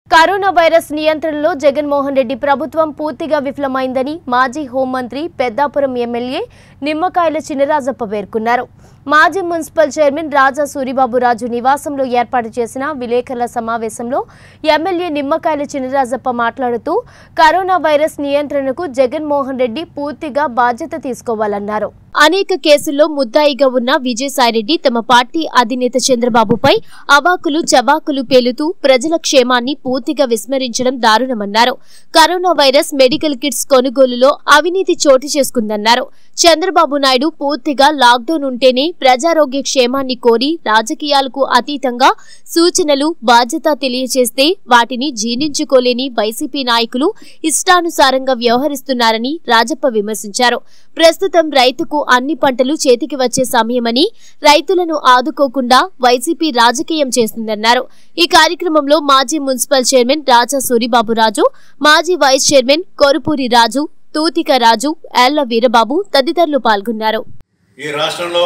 corona virus నియంత్రణలో జగన్మోహన్ రెడ్డి ప్రభుత్వం పూర్తిగా విఫలమైందని మాజీ హోంమంత్రి పెద్దాపురం ఎమ్మెల్యే నిమ్మకాయల చినరాజప్ప పేర్కొన్నారు మాజీ మున్సిపల్ చైర్మన్ రాజా సూరిబాబురాజు నివాసంలో ఏర్పాటు చేసిన విలేకరుల సమావేశంలో ఎమ్మెల్యే నిమ్మకాయల చినరాజప్ప మాట్లాడుతూ కరోనా వైరస్ నియంత్రణకు జగన్మోహన్ రెడ్డి పూర్తిగా బాధ్యత తీసుకోవాలన్నారు అనేక కేసుల్లో ముద్దాయిగా ఉన్న విజయసాయిరెడ్డి తమ పార్టీ అధినేత చంద్రబాబుపై అవాకులు చవాకులు పేలుతూ ప్రజల క్షేమాన్ని పూర్తిగా విస్మరించడం దారుణమన్నారు కరోనా వైరస్ మెడికల్ కిట్స్ కొనుగోలులో అవినీతి చోటు చేసుకుందన్నారు చంద్రబాబు నాయుడు పూర్తిగా లాక్డౌన్ ఉంటేనే ప్రజారోగ్య క్షేమాన్ని కోరి రాజకీయాలకు అతీతంగా సూచనలు బాధ్యత తెలియచేస్తే వాటిని జీర్ణించుకోలేని వైసీపీ నాయకులు ఇష్టానుసారంగా వ్యవహరిస్తున్నారని రాజప్ప విమర్శించారు ప్రస్తుతం రైతుకు అన్ని పంటలు చేతికి వచ్చే సమయమని రైతులను ఆదుకోకుండా వైసీపీ రాజకీయం చేస్తుందన్నారు ఈ కార్యక్రమంలో మాజీ మున్సిపల్ చైర్మన్ రాజా సూరిబాబురాజు మాజీ వైస్ చైర్మన్ కొరుపూరి రాజు తూతిక రాజు ఏళ్ల వీరబాబు తదితరులు పాల్గొన్నారు ఈ రాష్ట్రంలో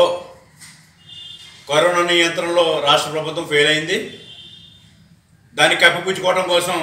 కరోనా నియంత్రణలో రాష్ట్ర ప్రభుత్వం ఫెయిల్ అయింది దాన్ని కప్పిపుచ్చుకోవడం కోసం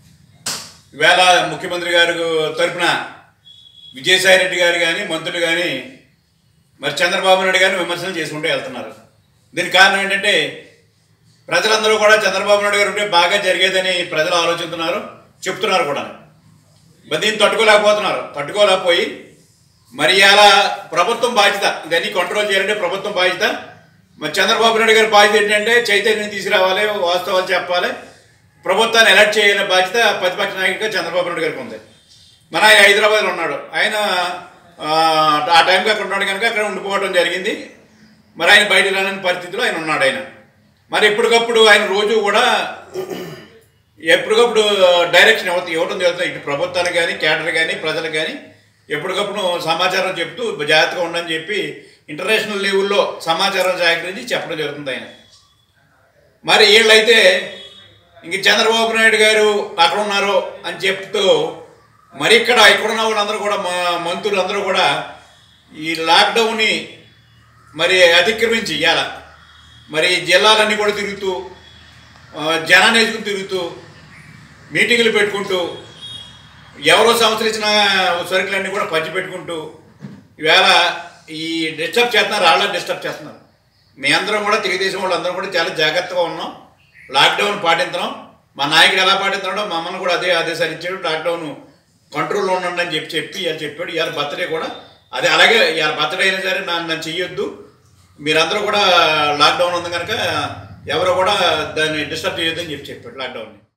ఈవేళ ముఖ్యమంత్రి గారు తరపున విజయసాయి రెడ్డి గారు కానీ మంత్రులు కానీ మరి చంద్రబాబు నాయుడు గారిని విమర్శలు చేసుకుంటూ వెళ్తున్నారు దీనికి కారణం ఏంటంటే ప్రజలందరూ కూడా చంద్రబాబు నాయుడు గారు ఉంటే బాగా జరిగేదని ప్రజలు ఆలోచిస్తున్నారు చెప్తున్నారు కూడా మరి దీన్ని తట్టుకోలేకపోతున్నారు తట్టుకోలేకపోయి మరి ఇలా ప్రభుత్వం బాధ్యత ఇదన్నీ కంట్రోల్ చేయాలంటే ప్రభుత్వం బాధ్యత మరి చంద్రబాబు నాయుడు గారి బాధ్యత ఏంటంటే చైతన్యం తీసుకురావాలి వాస్తవాలు చెప్పాలి ప్రభుత్వాన్ని ఎలర్ట్ చేయాలనే బాధ్యత ప్రతిపక్ష నాయకుడిగా చంద్రబాబు నాయుడు గారికి ఉంది మన ఆయన హైదరాబాద్లో ఉన్నాడు ఆయన ఆ, ఆ టైంకి అక్కడ ఉన్నాడు కనుక అక్కడ ఉండిపోవడం జరిగింది మరి ఆయన బయట రాని పరిస్థితిలో ఆయన ఉన్నాడు ఆయన మరి ఎప్పటికప్పుడు ఆయన రోజు కూడా ఎప్పటికప్పుడు డైరెక్షన్ ఇవ్వ ఇవ్వడం జరుగుతుంది ఇటు ప్రభుత్వానికి కానీ కేడర్ కానీ ప్రజలకు కానీ ఎప్పటికప్పుడు సమాచారం చెప్తూ జాగ్రత్తగా ఉండని చెప్పి ఇంటర్నేషనల్ లెవెల్లో సమాచారం సేకరించి చెప్పడం జరుగుతుంది ఆయన మరి వీళ్ళైతే ఇంక చంద్రబాబు నాయుడు గారు అక్కడ ఉన్నారు అని చెప్తూ మరి ఇక్కడ ఇక్కడ ఉన్న వాళ్ళందరూ కూడా మా మంత్రులు అందరూ కూడా ఈ లాక్డౌన్ని మరి అతిక్రమించి ఇవ్వాల మరి జిల్లాలన్నీ కూడా తిరుగుతూ ఆ, జనాన్ని వేసుకుని తిరుగుతూ మీటింగులు పెట్టుకుంటూ ఎవరో సంవత్సరించిన సరుకులన్నీ కూడా పంచి పెట్టుకుంటూ ఈవేళ ఈ డిస్టర్బ్ చేస్తున్నారు వాళ్ళ డిస్టర్బ్ చేస్తున్నారు మీ అందరం కూడా తెలుగుదేశం వాళ్ళందరం కూడా చాలా జాగ్రత్తగా ఉన్నాం లాక్డౌన్ పాటించడం మా నాయకుడు ఎలా పాటిస్తున్నాడో మమ్మల్ని కూడా అదే ఆదేశాలు ఇచ్చాడు లాక్డౌన్ కంట్రోల్లో ఉండండి అని చెప్పి చెప్పి ఇవాళ చెప్పాడు ఇవాళ బర్త్డే కూడా అదే అలాగే ఇవాళ బర్త్డే అయినా సరే నన్ను నన్ను చెయ్యొద్దు మీరందరూ కూడా లాక్డౌన్ ఉంది కనుక ఎవరు కూడా దాన్ని డిస్టర్బ్ చేయొద్దని చెప్పి చెప్పాడు లాక్డౌన్ని